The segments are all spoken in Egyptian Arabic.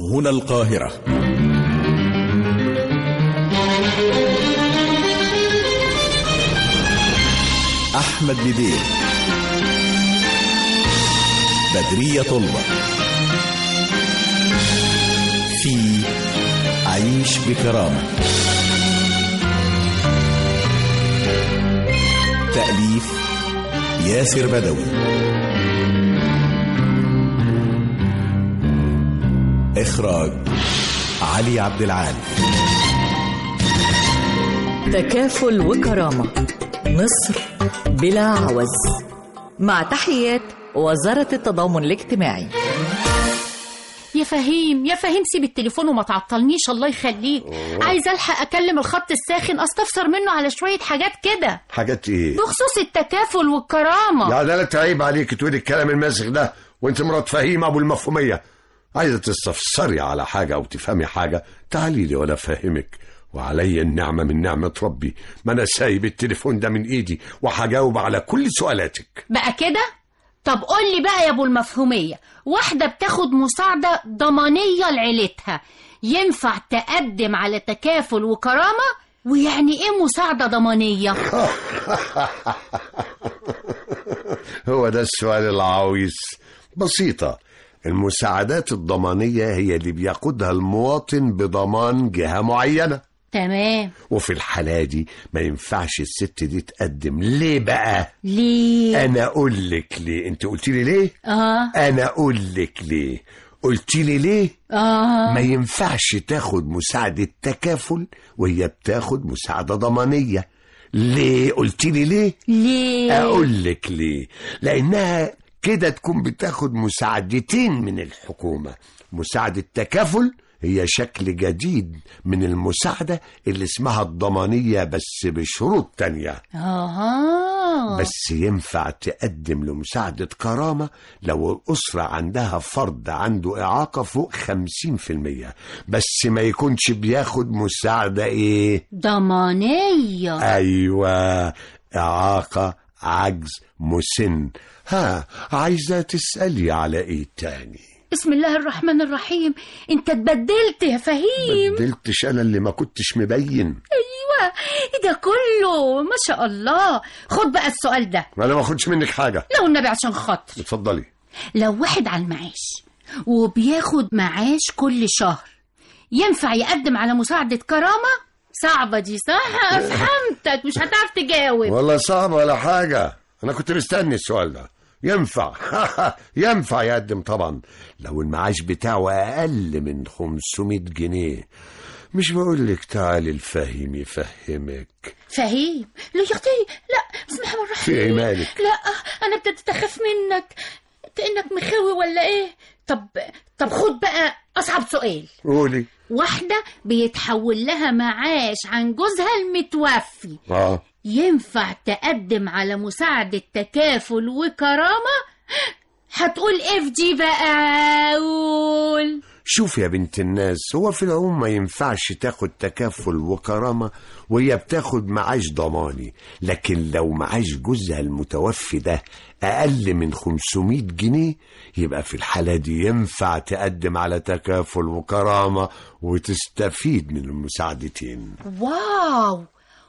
هنا القاهرة أحمد بدير بدرية طلبة في عيش بكرامة تأليف ياسر بدوي إخراج علي عبد العال تكافل وكرامة مصر بلا عوز مع تحيات وزارة التضامن الاجتماعي يا فهيم يا فهيم سيب التليفون وما تعطلنيش الله يخليك عايز الحق اكلم الخط الساخن استفسر منه على شويه حاجات كده حاجات ايه؟ بخصوص التكافل والكرامه يا لا تعيب عليك تقولي الكلام الماسخ ده وانت مرات فهيم ابو المفهوميه عايزه تستفسري على حاجه او تفهمي حاجه تعالي لي وانا افهمك وعلي النعمة من نعمة ربي ما أنا سايب التليفون ده من إيدي وهجاوب على كل سؤالاتك بقى كده طب قول لي بقى يا ابو المفهوميه واحده بتاخد مساعده ضمانيه لعيلتها ينفع تقدم على تكافل وكرامه ويعني ايه مساعده ضمانيه هو ده السؤال العويص بسيطة المساعدات الضمانية هي اللي بياخدها المواطن بضمان جهة معينة تمام وفي الحالة دي ما ينفعش الست دي تقدم ليه بقى ليه انا اقول لك ليه انت قلت لي ليه اه انا اقول لك ليه قلت لي ليه اه ما ينفعش تاخد مساعدة تكافل وهي بتاخد مساعدة ضمانية ليه قلت لي ليه ليه اقول لك ليه لانها كده تكون بتاخد مساعدتين من الحكومة مساعدة تكافل هي شكل جديد من المساعدة اللي اسمها الضمانية بس بشروط تانية اها بس ينفع تقدم لمساعدة كرامة لو الأسرة عندها فرد عنده إعاقة فوق خمسين في المية بس ما يكونش بياخد مساعدة إيه ضمانيه أيوة إعاقة عجز مسن ها عايزة تسألي على إيه تاني بسم الله الرحمن الرحيم انت اتبدلت يا فهيم بدلتش أنا اللي ما كنتش مبين ايوه ايه ده كله ما شاء الله خد بقى السؤال ده ما أنا ما أخدش منك حاجة لو النبي عشان خاطر اتفضلي لو واحد على المعاش وبياخد معاش كل شهر ينفع يقدم على مساعدة كرامة؟ صعبة دي صح؟ فهمتك مش هتعرف تجاوب والله صعب ولا حاجة أنا كنت مستني السؤال ده ينفع ينفع يقدم طبعا لو المعاش بتاعه أقل من 500 جنيه مش بقول لك تعالي الفهيم يفهمك فهيم لا يا اختي لا بسم الله الرحمن الرحيم في إيه مالك؟ لا انا ابتديت اخاف منك كانك مخاوي ولا ايه طب طب خد بقى اصعب سؤال قولي واحدة بيتحول لها معاش عن جوزها المتوفي اه ينفع تقدم على مساعدة تكافل وكرامة هتقول ايه في دي بقى قول شوف يا بنت الناس هو في العموم ما ينفعش تاخد تكافل وكرامة وهي بتاخد معاش ضماني لكن لو معاش جوزها المتوفي ده أقل من 500 جنيه يبقى في الحالة دي ينفع تقدم على تكافل وكرامة وتستفيد من المساعدتين واو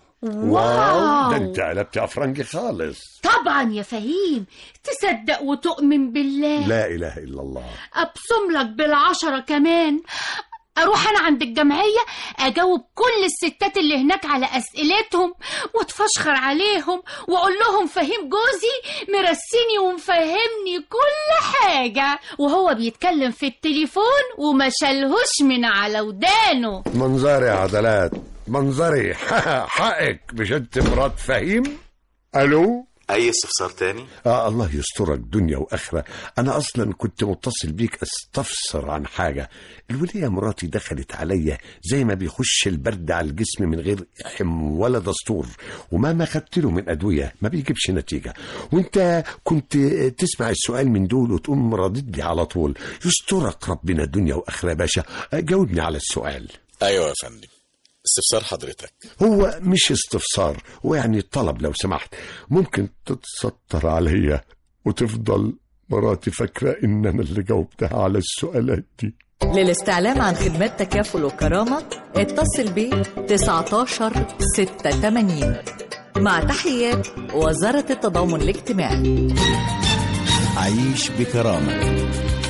واو ده انت قلبت أفرنجي خالص طبعا يا فهيم تصدق وتؤمن بالله لا إله إلا الله ابصم لك بالعشرة كمان اروح انا عند الجمعية اجاوب كل الستات اللي هناك على اسئلتهم واتفشخر عليهم واقول لهم فهيم جوزي مرسيني ومفهمني كل حاجة وهو بيتكلم في التليفون وما شالهوش من على ودانه منظري يا عضلات منظري حقك مش انت مرات فهيم الو أي استفسار تاني؟ آه الله يسترك دنيا وآخرة أنا أصلا كنت متصل بيك أستفسر عن حاجة الولية مراتي دخلت عليا زي ما بيخش البرد على الجسم من غير حم ولا دستور ومهما خدت له من أدوية ما بيجيبش نتيجة وانت كنت تسمع السؤال من دول وتقوم ردد لي على طول يسترك ربنا دنيا وآخرة يا باشا جاوبني على السؤال أيوة يا فندم استفسار حضرتك هو مش استفسار هو يعني طلب لو سمحت ممكن تتستر عليا وتفضل مراتي فاكرة إن أنا اللي جاوبتها على السؤالات دي للاستعلام عن خدمات تكافل وكرامة اتصل ب 19 86 مع تحيات وزارة التضامن الاجتماعي عيش بكرامة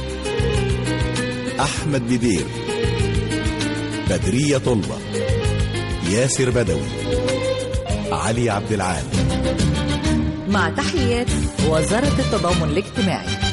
أحمد بدير بدرية طلبة ياسر بدوي علي عبد العال مع تحيات وزارة التضامن الاجتماعي